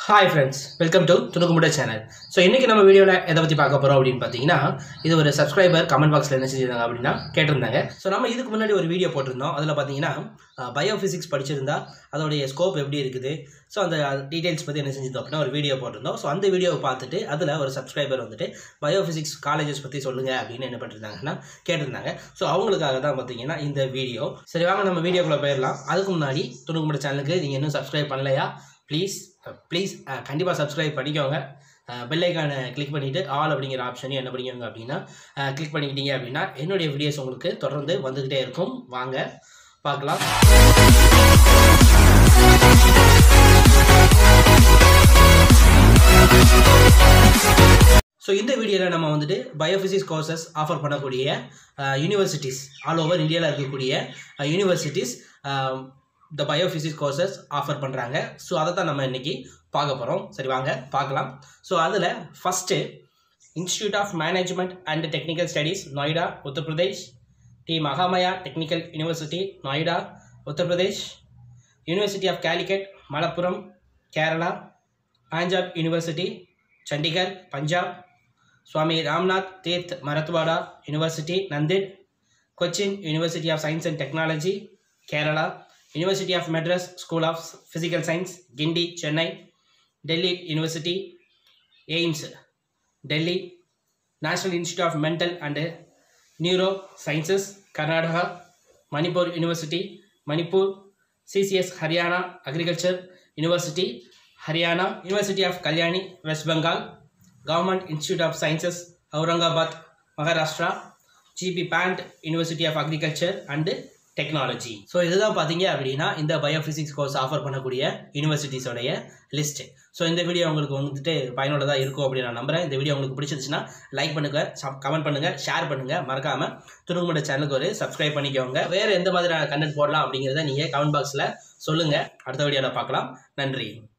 hi friends welcome to துணுக்குமுட channel so இன்றைக்கி நம்ம வீடியோவில் எதை பற்றி பார்க்க போகிறோம் அப்படின்னு பார்த்தீங்கன்னா இது ஒரு சப்ஸ்கிரைபர் கமெண்ட் பாக்ஸில் என்ன செஞ்சிருந்தாங்க அப்படின்னா கேட்டிருந்தாங்க ஸோ நம்ம இதுக்கு முன்னாடி ஒரு வீடியோ போட்டிருந்தோம் அதில் பார்த்தீங்கன்னா பயோஃபிசிக்ஸ் படிச்சிருந்தா அதோடைய ஸ்கோப் எப்படி இருக்குது ஸோ அந்த டீட்டெயில்ஸ் பற்றி என்ன செஞ்சிருந்தோம் அப்படின்னா ஒரு வீடியோ போட்டிருந்தோம் ஸோ அந்த வீடியோவை பார்த்துட்டு அதில் ஒரு சப்ஸ்கிரைபர் வந்துட்டு பயோஃபிசிக்ஸ் காலேஜஸ் பற்றி சொல்லுங்கள் அப்படின்னு என்ன பண்ணிருந்தாங்கன்னா கேட்டிருந்தாங்க ஸோ அவங்களுக்காக தான் பார்த்தீங்கன்னா இந்த வீடியோ சரி வாங்க நம்ம வீடியோக்குள்ளே போயிடலாம் அதுக்கு முன்னாடி துணுக்குமுட சேனலுக்கு நீங்கள் இன்னும் சப்ஸ்கிரைப் பண்ணலையா ப்ளீஸ் ப்ளீஸ் கண்டிப்பாக சப்ஸ்கிரைப் பண்ணிக்கோங்க பெல் ஐக்கானை கிளிக் பண்ணிவிட்டு ஆல் அப்படிங்கிற ஆப்ஷனையும் என்ன பண்ணிக்கோங்க அப்படின்னா கிளிக் பண்ணிக்கிட்டீங்க அப்படின்னா என்னுடைய வீடியோஸ் உங்களுக்கு தொடர்ந்து வந்துக்கிட்டே இருக்கும் வாங்க பார்க்கலாம் ஸோ இந்த வீடியோவில் நம்ம வந்துட்டு பயோஃபிசிக்ஸ் கோர்சஸ் ஆஃபர் பண்ணக்கூடிய யூனிவர்சிட்டிஸ் ஆல் ஓவர் இந்தியாவில் இருக்கக்கூடிய யூனிவர்சிட்டிஸ் இந்த பயோஃபிசிக்ஸ் கோர்சஸ் ஆஃபர் பண்ணுறாங்க ஸோ அதை தான் நம்ம இன்றைக்கி பார்க்க போகிறோம் சரி வாங்க பார்க்கலாம் ஸோ அதில் first institute of management and technical studies Noida Uttar Pradesh the மகாமயா technical university Noida Uttar Pradesh university of Calicut Malappuram Kerala Punjab university Chandigarh Punjab Swami Ramnath Teerth Marathwada university Nanded Cochin university of science and technology Kerala university of Madras school of physical science Guindy Chennai Delhi university AIIMS Delhi national institute of mental and neuro sciences Karnataka Manipur university Manipur CCS Haryana agriculture university Haryana university of Kalyani West Bengal government institute of sciences Aurangabad Maharashtra GB Pant university of agriculture and technology so இதுதான் பார்த்தீங்க அப்படின்னா இந்த பயோஃபிசிக்ஸ் course offer பண்ணக்கூடிய யூனிவர்சிட்டிஸோடைய list so இந்த video உங்களுக்கு வந்துட்டு பயனுள்ளதாக இருக்கும் அப்படின்னு நான் நம்புறேன் இந்த வீடியோ உங்களுக்கு பிடிச்சிருச்சுன்னா லைக் பண்ணுங்கள் கமெண்ட் பண்ணுங்கள் ஷேர் பண்ணுங்கள் மறக்காமல் துணுக்குமட்ட சேனலுக்கு ஒரு சப்ஸ்கிரைப் பண்ணிக்கோங்க வேறு எந்த மாதிரியான கண்டென்ட் போடலாம் அப்படிங்கிறத நீங்கள் கமெண்ட் பாக்ஸில் சொல்லுங்கள் அடுத்த வீடியோவில் பார்க்கலாம் நன்றி